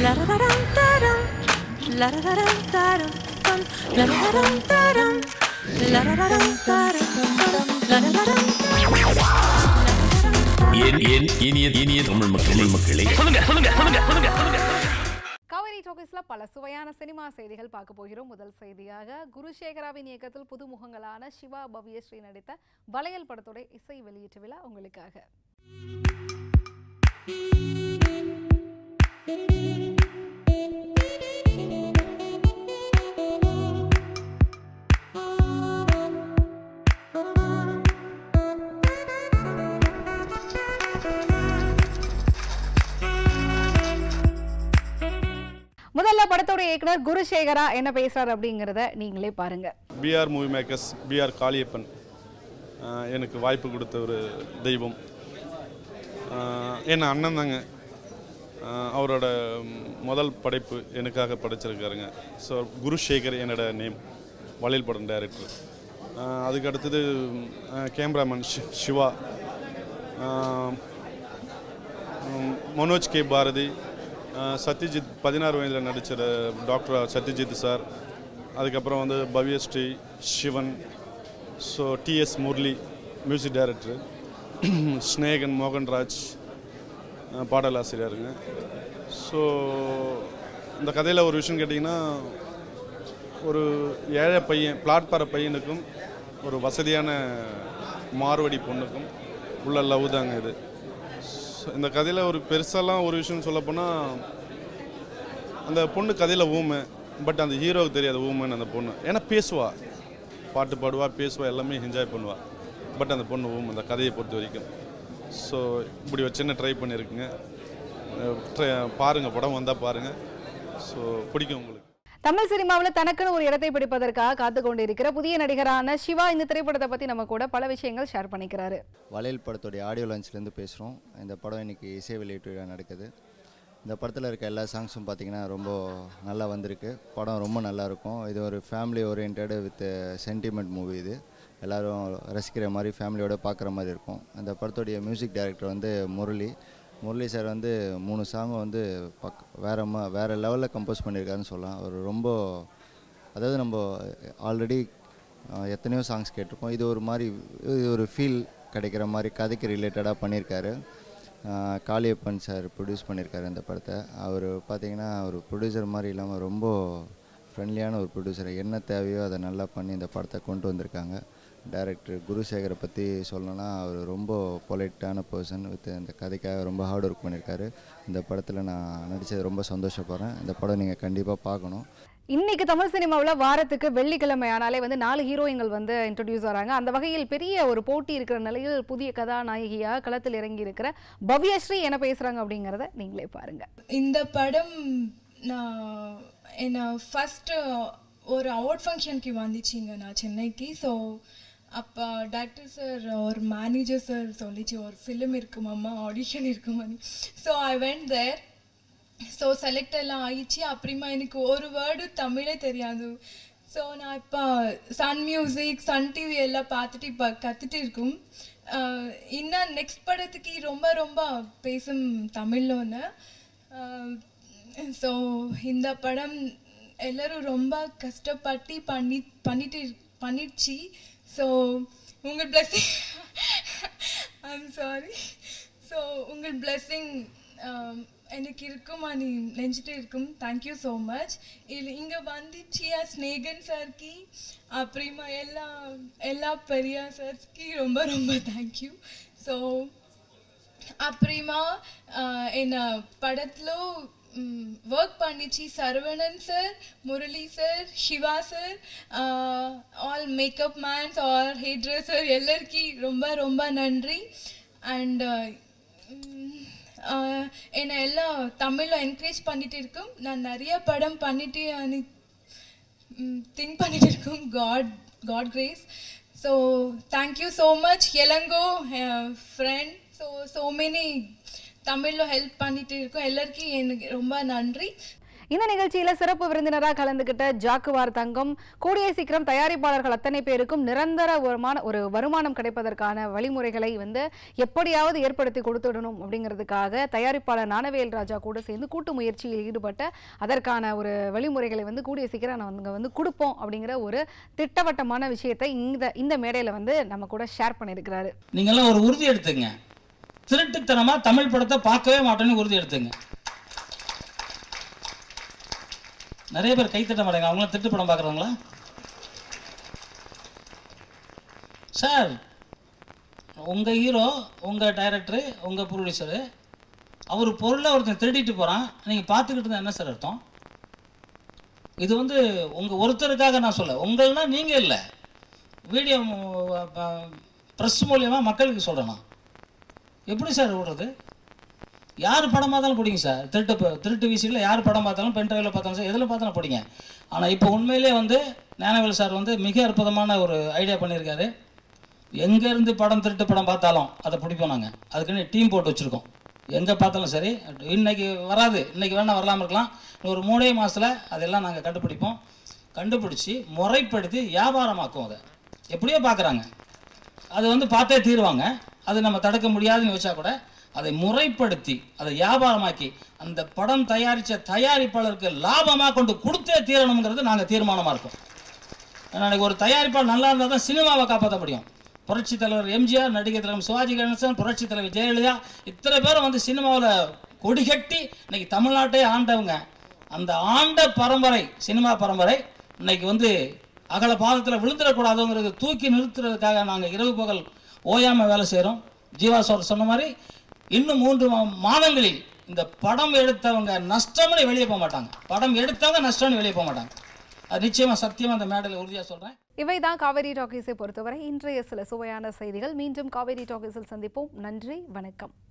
La-da-da-dum-da-dum. La-da-da-dum-da-dum. Dum. La-da-da-dum-da-dum. La-da-da-dum-da-dum. La-da-da-dum. என் என் இனிய இனிய தமிழ் மக்களே மக்களே சொல்லுங்க சொல்லுங்க சொல்லுங்க சொல்லுங்க சொல்லுங்க காவேரி டாக்கீஸ்ல பல சுவையான சினிமா செய்திகள் பார்க்க போகிறோம் முதல் செய்தியாக குருசேகராவின் இயக்கத்தில் புதுமுகங்களான சிவா பவ்யஸ்ரீ நடித்த வளையல் படத்தோட இசை வெளியீட்டு விழா உங்களுக்காக முதல்ல படத்தோட இயக்குனர் குருசேகரா என்ன பேசுறாரு அப்படிங்கறத நீங்களே பாருங்க PR movie makers PR Kaliyappan ஆஹ் எனக்கு வாய்ப்பு கொடுத்த ஒரு தெய்வம் ஆஹ் என் அண்ணன் தாங்க ஆஹ் அவரோட ம், முதல் படைப்பு எனக்காக படைச்சிருக்காருங்க ஸோ குருசேகர் என்னோட நேம் வளையல் படம் டைரக்டர் அதுக்கு அடுத்தது ஆஹ் கேமராமேன் ஷி- சிவா ஆஹ் ம், மனோஜ் கே பாரதி ஆஹ் சத்யஜித் பதினாறு வயதில் நடித்த டாக்டர் சத்யஜித் சார் அதுக்கப்புறம் வந்து Bhavyasri Sivan so TS Murali music director Snehan Mohanraj ஆஹ் பாடலாசிரியருங்க ஸோ இந்த கதையில் ஒரு விஷயம் கேட்டிங்கன்னா ஒரு ஏழை பையன் பிளாட்பார பையனுக்கும் ஒரு வசதியான மார்வடி பொண்ணுக்கும் உள்ள லவ் தாங்க இது So, இந்த கதையில் ஒரு பெருசாலாம் ஒரு விஷயம் சொல்லப்போனால் அந்த பொண்ணு கதையில் ஊமை பட் அந்த ஹீரோவுக்கு தெரியாது ஊமைன்னு அந்த பொண்ணு ஏன்னா பேசுவா பாட்டு பாடுவா பேசுவா எல்லாமே என்ஜாய் பண்ணுவா பட் அந்த பொண்ணு ஊமை அந்த கதையை பொறுத்த வரைக்கும் ஸோ இப்படி ஒரு சின்ன ட்ரை பண்ணியிருக்குங்க அஹ் try- பாருங்க படம் வந்தால் பாருங்கள் ஸோ பிடிக்கும் உங்களுக்கு தமிழ் சினிமாவில் தனக்குன்னு ஒரு இடத்தை பிடிப்பதற்காக காத்து கொண்டிருக்கிற புதிய நடிகரான சிவா இந்த திரைப்படத்தை பத்தி நம்ம கூட பல விஷயங்கள் ஷேர் பண்ணிக்கிறாரு வளையல் படத்துடைய ஆடியோ லான்ச்லேருந்து பேசுகிறோம் இந்த படம் இன்னைக்கு இசை வெளியீட்டு விழா நடக்குது இந்த படத்தில் இருக்க எல்லா சாங்ஸும் பார்த்தீங்கன்னா ரொம்ப நல்லா வந்திருக்கு படம் ரொம்ப நல்லா இருக்கும் இது ஒரு family oriented with sentiment movie இது எல்லாரும் ரசிக்கிற மாதிரி ஃபேமிலியோட பார்க்குற மாதிரி இருக்கும் இந்த படத்துடைய மியூசிக் டைரக்டர் வந்து முரளி முரளி சார் வந்து மூணு சாங்கும் வந்து பக் வேற மா வேறு லெவலில் கம்போஸ் பண்ணியிருக்காருன்னு சொல்லலாம் அவர் ரொம்ப அதாவது நம்ம ஆல்ரெடி எத்தனையோ சாங்ஸ் கேட்டிருக்கோம் இது ஒரு மாதிரி இது ஒரு ஃபீல் கிடைக்கிற மாதிரி கதைக்கு ரிலேட்டடாக பண்ணியிருக்காரு ஆஹ் காளியப்பன் சார் ப்ரொடியூஸ் பண்ணியிருக்காரு இந்த படத்தை அவர் பார்த்தீங்கன்னா ஒரு ப்ரொடியூசர் மாதிரி இல்லாமல் ரொம்ப ஃப்ரெண்ட்லியான ஒரு ப்ரொடியூசர் என்ன தேவையோ அதை நல்லா பண்ணி இந்த படத்தை கொண்டு வந்திருக்காங்க டைரக்டர் குருசேகரை பற்றி சொல்லணும்னா அவர் ரொம்ப பொலைட்டான பர்சன் வித் இந்த கதைக்காக ரொம்ப ஹார்ட் ஒர்க் பண்ணியிருக்காரு இந்த படத்தில் நான் நடித்தது ரொம்ப சந்தோஷப்படுறேன் இந்த படம் நீங்கள் கண்டிப்பாக பார்க்கணும் இன்னைக்கு தமிழ் சினிமாவில் வாரத்துக்கு வெள்ளிக்கிழமை ஆனாலே வந்து நாலு ஹீரோயின்கள் வந்து இன்ட்ரடியூஸ் ஆகிறாங்க அந்த வகையில் பெரிய ஒரு போட்டி இருக்கிற நிலையில் புதிய கதாநாயகியாக களத்தில் இறங்கி இருக்கிற பவ்யஸ்ரீ என்ன பேசுறாங்க அப்படிங்கறத நீங்களே பாருங்க இந்த படம் நான் என்ன ஃபஸ்ட்டு ஒரு அவார்ட் ஃபங்க்ஷனுக்கு வந்துச்சிங்க நான் சென்னைக்கு ஸோ அப்போ டாக்டர் சார் ஒரு மேனேஜர் சார் சொல்லிச்சு ஒரு ஃபிலிம் இருக்குமாம்மா ஆடிஷன் இருக்குமான்னு so I went there so select எல்லாம் ஆயிடுச்சு அப்புறமா எனக்கு ஒரு வேர்டு தமிழே தெரியாது ஸோ நான் இப்போ சன் மியூசிக் சன் டிவி எல்லாம் பார்த்துட்டு இப்போ கற்றுட்டு இருக்கும் அஹ் இன்னும் நெக்ஸ்ட் படத்துக்கு ரொம்ப ரொம்ப பேசும் தமிழ்லன்னு ஸோ இந்த படம் எல்லாரும் ரொம்ப கஷ்டப்பட்டு பண்ணி பண்ணிட்டு பண்ணிடுச்சு ஸோ உங்கள் பிளஸ்ஸிங் ஐம் சாரி ஸோ உங்கள் பிளஸ்ஸிங் எனக்கு இருக்குமா நீ நினச்சிட்டு இருக்கும் தேங்க்யூ ஸோ மச் இது இங்கே வந்துச்சியா ஸ்னேகன் சார்க்கு அப்புறமா எல்லா எல்லா பெரியா சார்ஸ்க்கு ரொம்ப ரொம்ப தேங்க்யூ ஸோ అప్రీమా ఇన్ పడత్లో వర్క్ పండించి Saravanan sir Murali sir Siva sir all makeup mans or hair dresser ఎల్లరికి ரொம்ப ரொம்ப நன்றி அண்ட் என்னை எல்லாம் தமிழில் என்கரேஜ் பண்ணிட்டு இருக்கும் நான் நிறைய படம் பண்ணிட்டு அனி திங்க் பண்ணிட்டு இருக்கும் god god grace so thank you so much Elango friend so so many தமிழில் ஹெல்ப் பண்ணிட்டு இருக்கோம் எல்லாருக்கும் எனக்கு ரொம்ப நன்றி இந்த நிகழ்ச்சியில சிறப்பு விருந்தினராக கலந்துகிட்ட ஜாக்குவார் தங்கம் கூடிய சீக்கிரம் தயாரிப்பாளர்கள் அத்தனை பேருக்கும் நிரந்தர வருமான ஒரு வருமானம் கிடைப்பதற்கான வழிமுறைகளை வந்து எப்படியாவது ஏற்படுத்தி கொடுத்துடணும் அப்படிங்கிறதுக்காக தயாரிப்பாளர் ஞானவேல் ராஜா கூட சேர்ந்து கூட்டு முயற்சியில் ஈடுபட்ட அதற்கான ஒரு வழிமுறைகளை வந்து கூடிய சீக்கிரம் நாங்கள் வந்து கொடுப்போம் அப்படிங்கிற ஒரு திட்டவட்டமான விஷயத்தை இந்த இந்த மேடையில வந்து நம்ம கூட ஷேர் பண்ணியிருக்கிறாரு நீங்கெல்லாம் ஒரு உறுதி எடுத்துங்க திருட்டுத்தனமா தமிழ் படத்தை பார்க்கவே மாட்டேன்னு உறுதி எடுத்துங்க நிறைய பேர் கை தட்ட மாட்டேங்க அவங்களாம் திருட்டு படம் பார்க்குறாங்களா சார் உங்கள் ஹீரோ உங்கள் டைரக்டரு உங்கள் ப்ரொடியூசரு அவர் பொருளை ஒருத்தன் திருடிட்டு போகிறான் நீங்கள் பார்த்துக்கிட்டு இருந்தா என்ன சார் அர்த்தம் இது வந்து உங்கள் ஒருத்தருக்காக நான் சொல்ல உங்கள்னா நீங்கள் இல்லை வீடியோ ப்ரெஸ் மூலியமாக மக்களுக்கு சொல்கிறேன் நான் எப்படி சார் விடுறது யார் படம் பார்த்தாலும் பிடிக்கும் சார் திருட்டு ப- திருட்டு வீசியில் யார் படம் பார்த்தாலும் பென் டிரைவில் பார்த்தாலும் சார் எதில் பார்த்தாலும் பிடிங்க ஆனால் இப்போ உண்மையிலே வந்து ஞானவேல் சார் வந்து மிக அற்புதமான ஒரு ஐடியா பண்ணியிருக்காரு எங்கேருந்து படம் திருட்டு படம் பார்த்தாலும் அதை பிடிப்போம் நாங்கள் அதுக்குன்னு டீம் போட்டு வச்சுருக்கோம் எங்கே பார்த்தாலும் சரி இன்னைக்கு வராது இன்னைக்கு வேணால் வரலாமல் இருக்கலாம் இன்னும் ஒரு மூணே மாதத்தில் அதெல்லாம் நாங்கள் கண்டுபிடிப்போம் கண்டுபிடிச்சி முறைப்படுத்தி வியாபாரமாக்கும் அதை எப்படியோ பார்க்குறாங்க அது வந்து பார்த்தே தீருவாங்க அது நம்ம தடுக்க முடியாதுன்னு வச்சா கூட அதை முறைப்படுத்தி அதை வியாபாரமாக்கி அந்த படம் தயாரித்த தயாரிப்பாளருக்கு லாபமாக கொண்டு கொடுத்தே தீரணுங்கிறது நாங்கள் தீர்மானமாக இருக்கோம் நாளைக்கு ஒரு தயாரிப்பாளர் நல்லா இருந்தால் தான் சினிமாவை காப்பாற்ற முடியும் புரட்சி தலைவர் எம்ஜிஆர் நடிகர் தலைவர் சிவாஜி கணேசன் புரட்சி தலைவர் ஜெயலலிதா இத்தனை பேரும் வந்து சினிமாவில் கொடிகட்டி இன்னைக்கு தமிழ்நாட்டை ஆண்டவங்க அந்த ஆண்ட பரம்பரை சினிமா பரம்பரை இன்னைக்கு வந்து அகல பாதத்தில் விழுந்துடக்கூடாதுங்கிறது தூக்கி நிறுத்துறதுக்காக நாங்கள் இரவு பகல் ஓயாமல் வேலை செய்கிறோம் ஜீவா சார் சொன்ன மாதிரி இன்னும் மூன்று மா- மாதங்களில் இந்த படம் எடுத்தவங்க நஷ்டம்னு வெளியே போக மாட்டாங்க படம் எடுத்தவங்க நஷ்டம்னு வெளியே போக மாட்டாங்க அது நிச்சயமாக சத்தியமாக அந்த மேடையில் உறுதியாக சொல்கிறேன் இவைதான் காவேரி டாக்கீஸை பொறுத்தவரை இன்றைய சில சுவையான செய்திகள் மீண்டும் காவேரி டாக்கீஸில் சந்திப்போம் நன்றி வணக்கம்